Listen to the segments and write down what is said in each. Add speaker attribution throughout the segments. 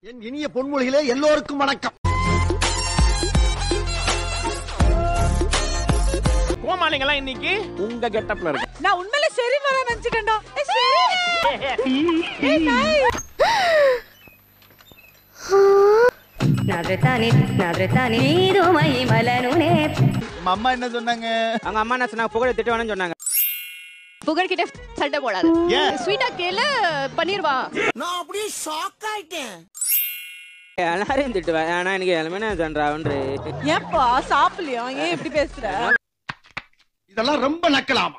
Speaker 1: என் இனிய பொன்மொழிகளே எல்லோருக்கும் வணக்கம்
Speaker 2: கோமாளிங்கெல்லாம் இன்னைக்கு உங்க கெட்டப்ல இருக்கு
Speaker 3: நான் உண்மையில சரி வர நினைச்சிட்டேன்டா
Speaker 4: నాదృతాని నాదృతాని నీరు మై మలనునే
Speaker 5: அம்மா என்ன சொன்னாங்க
Speaker 6: அவங்க அம்மா என்ன சொன்னாங்க புகழ திட்டு வேணும்னு சொன்னாங்க
Speaker 7: புகழ்கிட்ட சண்டை போடாது ஸ்வீட்டா கேளு பண்ணிருவா
Speaker 1: நான் அப்படியே ஷாக் ஆயிட்டேன்
Speaker 6: எல்லாரையும் திட்டுவேன் ஆனா எனக்கு எல்லாமே சன்றாவுன்று
Speaker 3: ஏப்பா சாப்பிடலையா ஏன் இப்படி பேசுற
Speaker 1: இதெல்லாம் ரொம்ப நக்கலாமா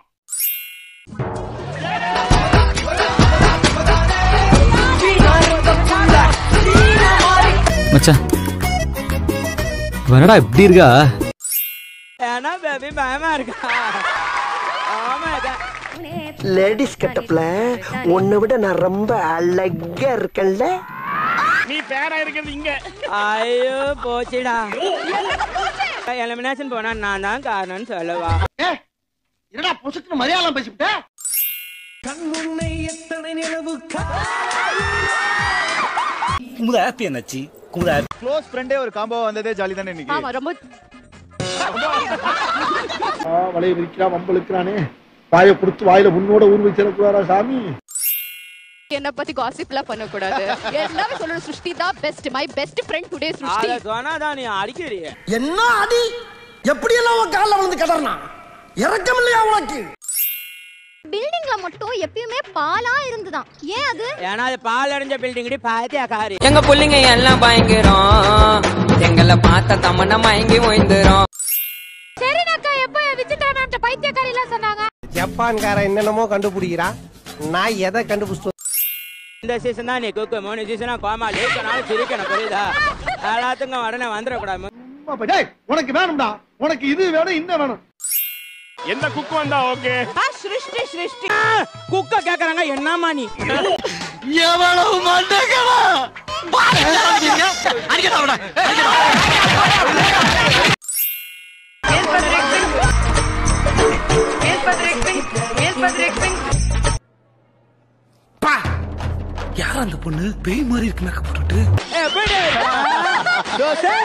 Speaker 8: மச்சான் வரடா எப்படி இருக்கா
Speaker 6: ஏன்னா பேபி பயமா இருக்கா ஆமா இருக்கா
Speaker 9: லேடிஸ் கட்டப்ல உன்னை விட நான் ரொம்ப அழகா இருக்கேன்ல
Speaker 2: நீ பேரா இருக்கிறது இங்க
Speaker 6: ஐயோ போச்சுடா எலிமினேஷன் போனா நான் தான் காரணம்னு சொல்லவா
Speaker 1: ஏ என்னடா பொசுக்கு மலையாளம் பேசிவிட்ட
Speaker 5: குமுத ஹாப்பி என்னாச்சு குமுத க்ளோஸ் ஃப்ரெண்டே ஒரு காம்போ வந்ததே ஜாலி தானே இன்னைக்கு
Speaker 7: ஆமா ரொம்ப
Speaker 1: வலைய விரிக்கிறான் வம்பளுக்கிறானே வாயை கொடுத்து வாயில முன்னோட ஊர் வச்சிடக்கூடாதா சாமி
Speaker 7: என்ன பத்தி காசிப்லாம் பண்ண கூடாது எல்லாமே சொல்லணும் சுஷ்டி தான் best my best friend today Sushti
Speaker 6: அத சொன்னாதான் நீ அடிக்கிறிய
Speaker 9: என்ன அடி எப்படி எல்லாம் உன் காலில் விழுந்து கதறனா இறக்கம் இல்லையா உனக்கு
Speaker 7: பில்டிங்ல மட்டும் எப்பயுமே பாலா இருந்துதான் ஏன் அது
Speaker 6: ஏன்னா அது பால் அடைஞ்ச பில்டிங் பாத்தியா காரி
Speaker 10: எங்க புள்ளைங்க எல்லாம் பயங்கரம் எங்களை பார்த்த தமன்னா மயங்கி ஓய்ந்துரும்
Speaker 7: சரினாக்கா எப்ப விசித்ரா மேம் பைத்தியக்காரி எல்லாம் சொன்னாங்க
Speaker 9: ஜப்பான்காரன் என்னென்னமோ கண்டுபிடிக்கிறான் நான் எதை கண்டுபிடிச்சு
Speaker 6: இந்த சீசன் தான் நீ குக்கு மூணு சீசனா கோமா லேக்கனாலும் சிரிக்கணும் புரியுதா எல்லாத்துக்கும் உடனே வந்துடக்கூடாது
Speaker 1: சும்மா போய், டேய், உனக்கு வேணும்டா உனக்கு இது வேணும் இந்த வேணும்
Speaker 2: எந்த குக்கு வந்தா ஓகே
Speaker 3: சிருஷ்டி சிருஷ்டி
Speaker 6: குக்க கேக்குறாங்க என்னமா நீ
Speaker 1: எவ்வளவு மண்டகளா
Speaker 8: யார் அந்த பொண்ணு பேய் மாதிரி இருக்கு மேக்கப் போட்டுட்டு
Speaker 6: எப்படி தோசை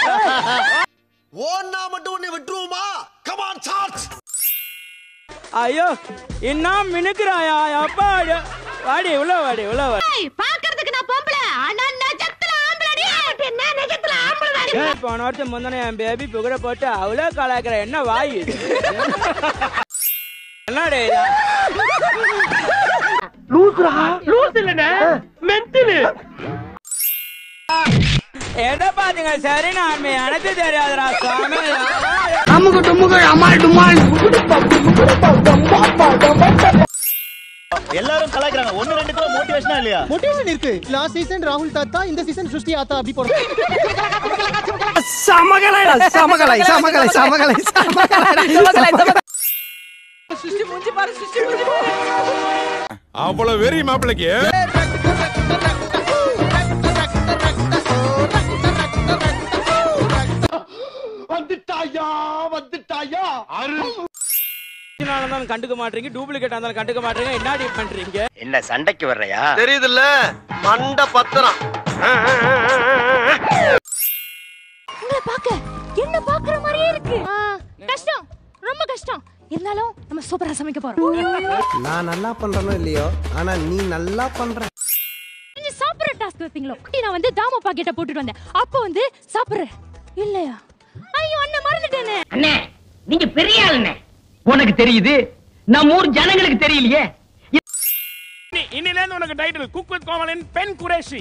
Speaker 1: ஓன்னா மட்டும் உன்னை விட்டுருவோமா கமான் சார்ஜ்
Speaker 6: ஐயோ இன்னும் மினுக்குறாயா அப்பா வாடி உள்ள வாடி உள்ள வாடி
Speaker 7: பாக்குறதுக்கு நான் பொம்பளை ஆனா நெஜத்துல ஆம்பளடி என்ன நெஜத்துல ஆம்பளடி
Speaker 6: ஏய், போன வருஷம் முந்தின என் பேபி புகழ போட்டு அவ்வளோ கலாய்க்கிற என்ன வாய் இது? என்னடே இது? எதை பாத்தீங்க சரி நான் எனக்கு தெரியாதுடா சுவாமி
Speaker 5: எல்லாரும் கலாய்க்கிறாங்க ஒன்னு ரெண்டு கூட மோட்டிவேஷனா இல்லையா
Speaker 9: மோட்டிவேஷன் இருக்கு லாஸ்ட் சீசன் ராகுல் தாத்தா இந்த சீசன் சுஷ்டி ஆத்தா அப்படி போறோம்
Speaker 8: சமகலை சமகலை சமகலை சமகலை சமகலை
Speaker 3: சுஷ்டி மூஞ்சி பாரு சுஷ்டி மூஞ்சி பாரு
Speaker 2: அவ்வளவு வெறி மாப்பிளைக்கு
Speaker 1: வந்துட்டாயா வந்துட்டாயா
Speaker 6: ஒரிஜினலா இருந்தாலும் கண்டுக்க மாட்டீங்க டூப்ளிகேட் இருந்தாலும் கண்டுக்க மாட்டீங்க என்னடி பண்றீங்க
Speaker 9: என்ன சண்டைக்கு வர்றையா
Speaker 1: தெரியுதுல்ல மண்ட பத்திரம்
Speaker 7: உங்களை பாக்க என்ன பாக்குற மாதிரியே இருக்கு கஷ்டம் ரொம்ப கஷ்டம் இருந்தாலும் நம்ம சூப்பரா சமைக்க போறோம்
Speaker 9: நான் நல்லா பண்றனோ இல்லையோ ஆனா நீ நல்லா பண்ற
Speaker 7: நீங்க சாப்பிடுற டாஸ்க் வைப்பீங்களோ நான் வந்து தாம பாக்கெட்ட போட்டுட்டு வந்தேன் அப்ப வந்து சாப்பிடுற இல்லையா ஐயோ அண்ணன் மறந்துட்டேனே
Speaker 10: அண்ணே நீங்க பெரிய ஆளுண்ணே உனக்கு தெரியுது நம்ம ஊர் ஜனங்களுக்கு தெரியலையே
Speaker 2: இனி- இன்னில இருந்து உனக்கு டைட்டில் குக் வித் கோமலின் பெண் குரேஷி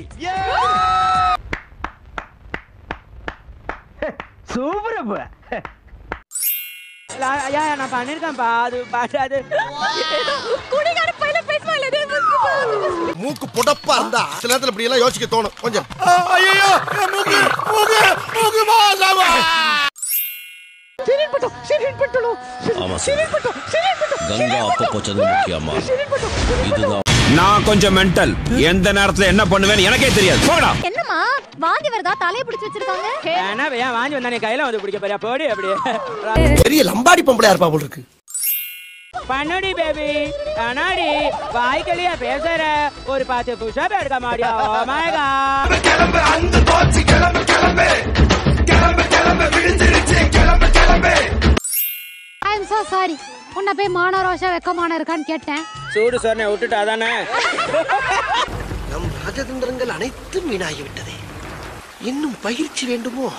Speaker 6: லா- ஐயா நான் பண்ணிருக்கேன்ப்பா அது பாட்டு அது
Speaker 7: குடிகார பையில பேசுவா இல்ல
Speaker 1: மூக்கு புடப்பா இருந்தா சில நேரத்துல இப்படி எல்லாம் யோசிக்க தோணும் கொஞ்சம் ஐயோ மூக்கு மூக்கு மூக்கு மாசாமா
Speaker 11: கங்கா அப்பப்போ சது முக்கியமா இதுதான்
Speaker 2: நான் கொஞ்சம் மென்டல் எந்த நேரத்துல என்ன பண்ணுவேன்னு எனக்கே தெரியாது போடா
Speaker 7: என்னம்மா வாந்தி வருதா தலைய பிடிச்சு வச்சிருக்காங்க
Speaker 6: என்ன ஏன் வாங்கி வந்தா நீ கையில வந்து பிடிக்க போறியா போடி அப்படியே
Speaker 9: பெரிய லம்பாடி பொம்பளையா இருப்பா போல இருக்கு
Speaker 6: பண்ணுடி பேபி அனாடி வாய்க்கலியா பேசுற ஒரு பத்து புஷப் எடுக்க மாட்டியா Oh my God.
Speaker 7: I am so sorry உன்னை போய் மான ரோஷா வெக்கமான இருக்கான்னு கேட்டேன்
Speaker 6: சூடு சொன்ன விட்டுட்டு அதானே
Speaker 9: நம் ராஜதந்திரங்கள் அனைத்தும் வீணாகிவிட்டதே இன்னும் பயிற்சி வேண்டுமோ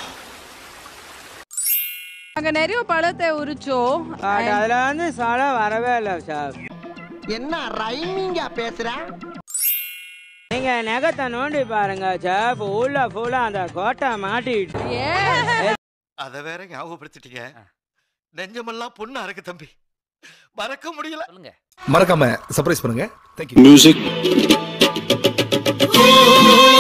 Speaker 3: அங்க நிறைய பழத்தை உரிச்சோம்
Speaker 6: பட் அதுல வந்து சடம் வரவே இல்லை சார்
Speaker 9: என்ன ரைமிங்கா பேசுற
Speaker 6: நீங்க நெகத்தை நோண்டி பாருங்க சார் உள்ள ஃபுல்லா அந்த கோட்டை மாட்டிட்டு
Speaker 1: அத வேற ஞாபகப்படுத்திட்டீங்க நெஞ்சமெல்லாம் பொண்ணு அறக்கு தம்பி மறக்க முடியல
Speaker 8: மறக்காம சர்ப்ரைஸ் பண்ணுங்க தேங்க்யூ மியூசிக்